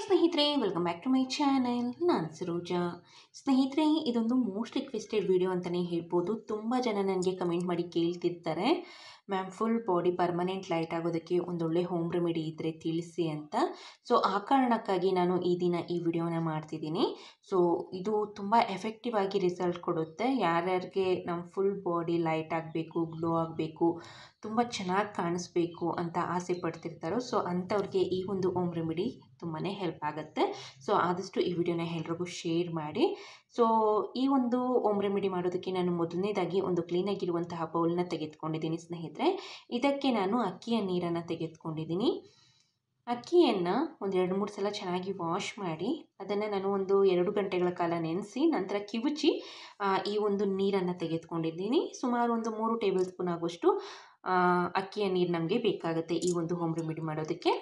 ಸ್ನೇಹಿತರೆ welcome back to my channel ನಾನು ಸರೋಜಾ ಸ್ನೇಹಿತರೆ ಇದೊಂದು ಮೋಸ್ಟ್ ರಿಕ್ವೆಸ್ಟೆಡ್ ವಿಡಿಯೋ ಅಂತಲೇ ಹೇಳ್ಬೋದು ತುಂಬ ಜನ ನನಗೆ ಕಮೆಂಟ್ ಮಾಡಿ ಕೇಳ್ತಿರ್ತಾರೆ ma'am full body permanent light ಆಗೋದಕ್ಕೆ ಒಂದೊಳ್ಳೆ ಹೋಮ್ ರೆಮಿಡಿ ಇದ್ದರೆ ತಿಳಿಸಿ ಅಂತ ಸೊ ಆ ಕಾರಣಕ್ಕಾಗಿ ನಾನು ಈ ದಿನ ಈ ವಿಡಿಯೋನ ಮಾಡ್ತಿದ್ದೀನಿ ಸೊ ಇದು ತುಂಬ ಎಫೆಕ್ಟಿವ್ ಆಗಿ ರಿಸಲ್ಟ್ ಕೊಡುತ್ತೆ ಯಾರ್ಯಾರಿಗೆ ನಮ್ಮ ಫುಲ್ ಬಾಡಿ ಲೈಟ್ ಆಗಬೇಕು ಗ್ಲೋ ಆಗಬೇಕು ತುಂಬ ಚೆನ್ನಾಗಿ ಕಾಣಿಸ್ಬೇಕು ಅಂತ ಆಸೆ ಪಡ್ತಿರ್ತಾರೋ ಸೊ ಅಂಥವ್ರಿಗೆ ಈ ಒಂದು ಹೋಮ್ ರೆಮಿಡಿ ತುಂಬಾ ಹೆಲ್ಪ್ ಆಗುತ್ತೆ ಸೊ ಆದಷ್ಟು ಈ ವಿಡಿಯೋನ ಎಲ್ರಿಗೂ ಶೇರ್ ಮಾಡಿ ಸೊ ಈ ಒಂದು ಹೋಮ್ ರೆಮಿಡಿ ಮಾಡೋದಕ್ಕೆ ನಾನು ಮೊದಲನೇದಾಗಿ ಒಂದು ಕ್ಲೀನಾಗಿರುವಂತಹ ಬೌಲ್ನ ತೆಗೆದುಕೊಂಡಿದ್ದೀನಿ ಸ್ನೇಹಿತರೆ ಇದಕ್ಕೆ ನಾನು ಅಕ್ಕಿಯ ನೀರನ್ನು ತೆಗೆದುಕೊಂಡಿದ್ದೀನಿ ಅಕ್ಕಿಯನ್ನು ಒಂದು ಎರಡು ಮೂರು ಸಲ ಚೆನ್ನಾಗಿ ವಾಶ್ ಮಾಡಿ ಅದನ್ನು ನಾನು ಒಂದು ಎರಡು ಗಂಟೆಗಳ ಕಾಲ ನೆನೆಸಿ ನಂತರ ಕಿವುಚಿ ಈ ಒಂದು ನೀರನ್ನು ತೆಗೆದುಕೊಂಡಿದ್ದೀನಿ ಸುಮಾರು ಒಂದು ಮೂರು ಟೇಬಲ್ ಸ್ಪೂನ್ ಆಗುವಷ್ಟು ಅಕ್ಕಿಯ ನೀರು ನಮಗೆ ಬೇಕಾಗುತ್ತೆ ಈ ಒಂದು ಹೋಮ್ ರೆಮಿಡಿ ಮಾಡೋದಕ್ಕೆ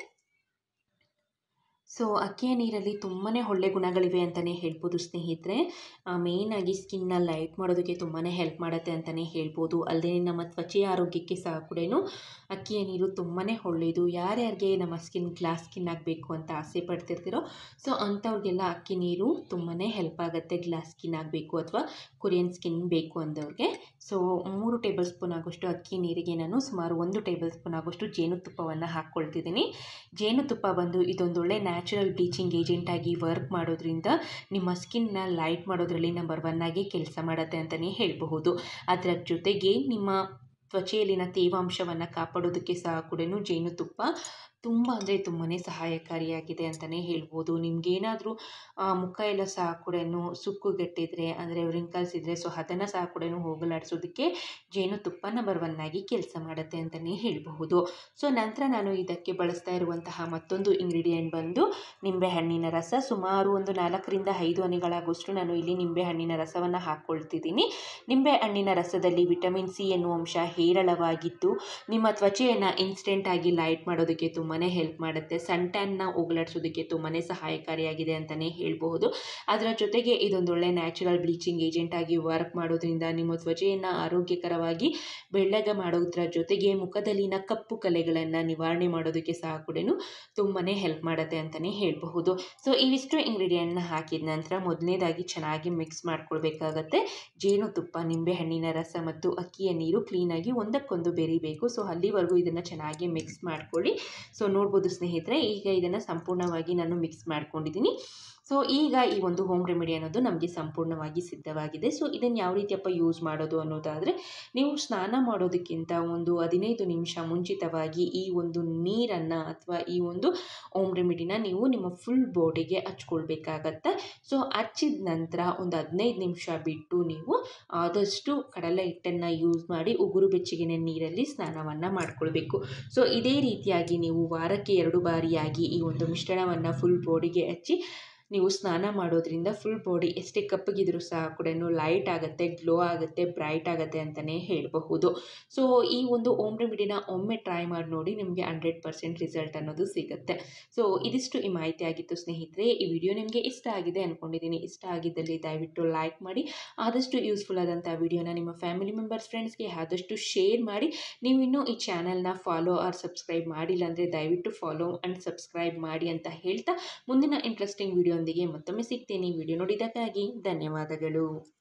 ಸೊ ಅಕ್ಕಿಯ ನೀರಲ್ಲಿ ತುಂಬಾ ಒಳ್ಳೆ ಗುಣಗಳಿವೆ ಅಂತಲೇ ಹೇಳ್ಬೋದು ಸ್ನೇಹಿತರೆ ಮೇಯ್ನಾಗಿ ಸ್ಕಿನ್ನ ಲೈಟ್ ಮಾಡೋದಕ್ಕೆ ತುಂಬಾ ಹೆಲ್ಪ್ ಮಾಡುತ್ತೆ ಅಂತಲೇ ಹೇಳ್ಬೋದು ಅಲ್ಲದೆ ನಮ್ಮ ತ್ವಚೆಯ ಆರೋಗ್ಯಕ್ಕೆ ಸಹ ಕೂಡ ಅಕ್ಕಿಯ ನೀರು ತುಂಬಾ ಒಳ್ಳೆಯದು ಯಾರ್ಯಾರಿಗೆ ನಮ್ಮ ಸ್ಕಿನ್ ಗ್ಲಾಸ್ ಸ್ಕಿನ್ ಆಗಬೇಕು ಅಂತ ಆಸೆ ಪಡ್ತಿರ್ತೀರೋ ಸೊ ಅಂಥವ್ರಿಗೆಲ್ಲ ಅಕ್ಕಿ ನೀರು ತುಂಬಾ ಹೆಲ್ಪ್ ಆಗುತ್ತೆ ಗ್ಲಾಸ್ ಸ್ಕಿನ್ ಆಗಬೇಕು ಅಥವಾ ಕೊರಿಯನ್ ಸ್ಕಿನ್ ಬೇಕು ಅಂದವ್ರಿಗೆ ಸೊ ಮೂರು ಟೇಬಲ್ ಸ್ಪೂನ್ ಆಗೋಷ್ಟು ಅಕ್ಕಿ ನೀರಿಗೆ ನಾನು ಸುಮಾರು ಒಂದು ಟೇಬಲ್ ಸ್ಪೂನ್ ಆಗೋಷ್ಟು ಜೇನುತುಪ್ಪವನ್ನು ಹಾಕ್ಕೊಳ್ತಿದ್ದೀನಿ ಜೇನುತುಪ್ಪ ಬಂದು ಇದೊಂದೊಳ್ಳೆ ನ್ಯಾಚುರಲ್ ಬ್ಲೀಚಿಂಗ್ ಏಜೆಂಟಾಗಿ ವರ್ಕ್ ಮಾಡೋದ್ರಿಂದ ನಿಮ್ಮ ಸ್ಕಿನ್ನ ಲೈಟ್ ಮಾಡೋದ್ರಲ್ಲಿ ನಂಬರ್ ಒನ್ ಆಗಿ ಕೆಲಸ ಮಾಡುತ್ತೆ ಅಂತಲೇ ಹೇಳಬಹುದು ಅದರ ಜೊತೆಗೆ ನಿಮ್ಮ ತ್ವಚೆಯಲ್ಲಿನ ತೇವಾಂಶವನ್ನು ಕಾಪಾಡೋದಕ್ಕೆ ಸಹ ಕೂಡ ಜೇನುತುಪ್ಪ ತುಂಬ ಅಂದರೆ ತುಂಬಾ ಸಹಾಯಕಾರಿಯಾಗಿದೆ ಅಂತಲೇ ಹೇಳ್ಬೋದು ನಿಮಗೇನಾದರೂ ಮುಖ ಎಲ್ಲ ಸಹ ಕೂಡ ಸುಕ್ಕುಗಟ್ಟಿದ್ರೆ ಅಂದರೆ ರಿಂಕಲ್ಸ್ ಇದ್ದರೆ ಸೊ ಅದನ್ನು ಸಹ ಕೂಡ ಹೋಗಲಾಡಿಸೋದಕ್ಕೆ ಜೇನುತುಪ್ಪ ನಂಬರ್ ಒನ್ ಆಗಿ ಕೆಲಸ ಮಾಡುತ್ತೆ ಅಂತಲೇ ಹೇಳಬಹುದು ಸೊ ನಂತರ ನಾನು ಇದಕ್ಕೆ ಬಳಸ್ತಾ ಇರುವಂತಹ ಮತ್ತೊಂದು ಇಂಗ್ರೀಡಿಯೆಂಟ್ ಬಂದು ನಿಂಬೆಹಣ್ಣಿನ ರಸ ಸುಮಾರು ಒಂದು ನಾಲ್ಕರಿಂದ ಐದು ಹನಿಗಳಾಗುವಷ್ಟು ನಾನು ಇಲ್ಲಿ ನಿಂಬೆಹಣ್ಣಿನ ರಸವನ್ನು ಹಾಕ್ಕೊಳ್ತಿದ್ದೀನಿ ನಿಂಬೆಹಣ್ಣಿನ ರಸದಲ್ಲಿ ವಿಟಮಿನ್ ಸಿ ಎನ್ನುವ ಅಂಶ ಹೇರಳವಾಗಿದ್ದು ನಿಮ್ಮ ತ್ವಚೆಯನ್ನು ಇನ್ಸ್ಟೆಂಟಾಗಿ ಲೈಟ್ ಮಾಡೋದಕ್ಕೆ ತುಂಬಾ ಹೆಲ್ಪ್ ಮಾಡುತ್ತೆ ಸನ್ ಟ್ಯಾನ್ನ ಹೋಗಲಾಡಿಸೋದಕ್ಕೆ ತುಂಬಾ ಸಹಾಯಕಾರಿಯಾಗಿದೆ ಅಂತಲೇ ಹೇಳಬಹುದು ಅದರ ಜೊತೆಗೆ ಇದೊಂದೊಳ್ಳೆ ನ್ಯಾಚುರಲ್ ಬ್ಲೀಚಿಂಗ್ ಏಜೆಂಟ್ ಆಗಿ ವರ್ಕ್ ಮಾಡೋದ್ರಿಂದ ನಿಮ್ಮ ತ್ವಚೆಯನ್ನು ಆರೋಗ್ಯಕರವಾಗಿ ಬೆಳ್ಳಗೆ ಮಾಡೋದ್ರ ಜೊತೆಗೆ ಮುಖದಲ್ಲಿನ ಕಪ್ಪು ಕಲೆಗಳನ್ನು ನಿವಾರಣೆ ಮಾಡೋದಕ್ಕೆ ಸಹ ಕೂಡ ತುಂಬಾ ಹೆಲ್ಪ್ ಮಾಡುತ್ತೆ ಅಂತಲೇ ಹೇಳಬಹುದು ಸೊ ಇವಿಷ್ಟು ಇಂಗ್ರೀಡಿಯೆಂಟ್ನ ಹಾಕಿದ ನಂತರ ಮೊದಲನೇದಾಗಿ ಚೆನ್ನಾಗಿ ಮಿಕ್ಸ್ ಮಾಡ್ಕೊಳ್ಬೇಕಾಗತ್ತೆ ಜೇನುತುಪ್ಪ ನಿಂಬೆಹಣ್ಣಿನ ರಸ ಮತ್ತು ಅಕ್ಕಿಯ ನೀರು ಕ್ಲೀನಾಗಿ ಒಂದಕ್ಕೊಂದು ಬೆರಿಬೇಕು ಸೊ ಅಲ್ಲಿವರೆಗೂ ಇದನ್ನು ಚೆನ್ನಾಗಿ ಮಿಕ್ಸ್ ಮಾಡ್ಕೊಳ್ಳಿ ಸೊ ನೋಡ್ಬೋದು ಸ್ನೇಹಿತರೆ ಈಗ ಇದನ್ನು ಸಂಪೂರ್ಣವಾಗಿ ನಾನು ಮಿಕ್ಸ್ ಮಾಡ್ಕೊಂಡಿದ್ದೀನಿ ಸೊ ಈಗ ಈ ಒಂದು ಹೋಮ್ ರೆಮಿಡಿ ಅನ್ನೋದು ನಮಗೆ ಸಂಪೂರ್ಣವಾಗಿ ಸಿದ್ಧವಾಗಿದೆ ಸೊ ಇದನ್ನು ಯಾವ ರೀತಿಯಪ್ಪ ಯೂಸ್ ಮಾಡೋದು ಅನ್ನೋದಾದರೆ ನೀವು ಸ್ನಾನ ಮಾಡೋದಕ್ಕಿಂತ ಒಂದು ಹದಿನೈದು ನಿಮಿಷ ಮುಂಚಿತವಾಗಿ ಈ ಒಂದು ನೀರನ್ನು ಅಥವಾ ಈ ಒಂದು ಹೋಮ್ ರೆಮಿಡಿನ ನೀವು ನಿಮ್ಮ ಫುಲ್ ಬಾಡಿಗೆ ಹಚ್ಕೊಳ್ಬೇಕಾಗತ್ತೆ ಸೊ ಹಚ್ಚಿದ ನಂತರ ಒಂದು ಹದಿನೈದು ನಿಮಿಷ ಬಿಟ್ಟು ನೀವು ಆದಷ್ಟು ಕಡಲೆ ಹಿಟ್ಟನ್ನು ಯೂಸ್ ಮಾಡಿ ಉಗುರು ಬೆಚ್ಚಗಿನ ನೀರಲ್ಲಿ ಸ್ನಾನವನ್ನು ಮಾಡ್ಕೊಳ್ಬೇಕು ಸೊ ಇದೇ ರೀತಿಯಾಗಿ ನೀವು ವಾರಕ್ಕೆ ಎರಡು ಬಾರಿಯಾಗಿ ಈ ಒಂದು ಮಿಶ್ರಣವನ್ನು ಫುಲ್ ಬಾಡಿಗೆ ಹಚ್ಚಿ ನೀವು ಸ್ನಾನ ಮಾಡೋದ್ರಿಂದ ಫುಲ್ ಬಾಡಿ ಎಷ್ಟೇ ಕಪ್ಪಗಿದ್ರೂ ಸಹ ಕೂಡ ಲೈಟ್ ಆಗುತ್ತೆ ಗ್ಲೋ ಆಗುತ್ತೆ ಬ್ರೈಟ್ ಆಗುತ್ತೆ ಅಂತಲೇ ಹೇಳಬಹುದು ಸೊ ಈ ಒಂದು ಓಮ್ ರೆಮಿಡಿನ ಒಮ್ಮೆ ಟ್ರೈ ಮಾಡಿ ನೋಡಿ ನಿಮಗೆ ಹಂಡ್ರೆಡ್ ಪರ್ಸೆಂಟ್ ರಿಸಲ್ಟ್ ಅನ್ನೋದು ಸಿಗುತ್ತೆ ಸೊ ಇದಿಷ್ಟು ಈ ಮಾಹಿತಿ ಆಗಿತ್ತು ಸ್ನೇಹಿತರೆ ಈ ವಿಡಿಯೋ ನಿಮಗೆ ಇಷ್ಟ ಆಗಿದೆ ಅಂದ್ಕೊಂಡಿದ್ದೀನಿ ಇಷ್ಟ ಆಗಿದ್ದಲ್ಲಿ ದಯವಿಟ್ಟು ಲೈಕ್ ಮಾಡಿ ಆದಷ್ಟು ಯೂಸ್ಫುಲ್ ಆದಂಥ ವಿಡಿಯೋನ ನಿಮ್ಮ ಫ್ಯಾಮಿಲಿ ಮೆಂಬರ್ಸ್ ಫ್ರೆಂಡ್ಸ್ಗೆ ಆದಷ್ಟು ಶೇರ್ ಮಾಡಿ ನೀವು ಇನ್ನೂ ಈ ಚಾನಲ್ನ ಫಾಲೋ ಆರ್ ಸಬ್ಸ್ಕ್ರೈಬ್ ಮಾಡಿಲ್ಲ ಅಂದರೆ ದಯವಿಟ್ಟು ಫಾಲೋ ಆ್ಯಂಡ್ ಸಬ್ಸ್ಕ್ರೈಬ್ ಮಾಡಿ ಅಂತ ಹೇಳ್ತಾ ಮುಂದಿನ ಇಂಟ್ರೆಸ್ಟಿಂಗ್ ವಿಡಿಯೋ ಒಂದಿಗೆ ಮತ್ತೊಮ್ಮೆ ಸಿಗ್ತೀನಿ ವಿಡಿಯೋ ನೋಡಿದ್ದಕ್ಕಾಗಿ ಧನ್ಯವಾದಗಳು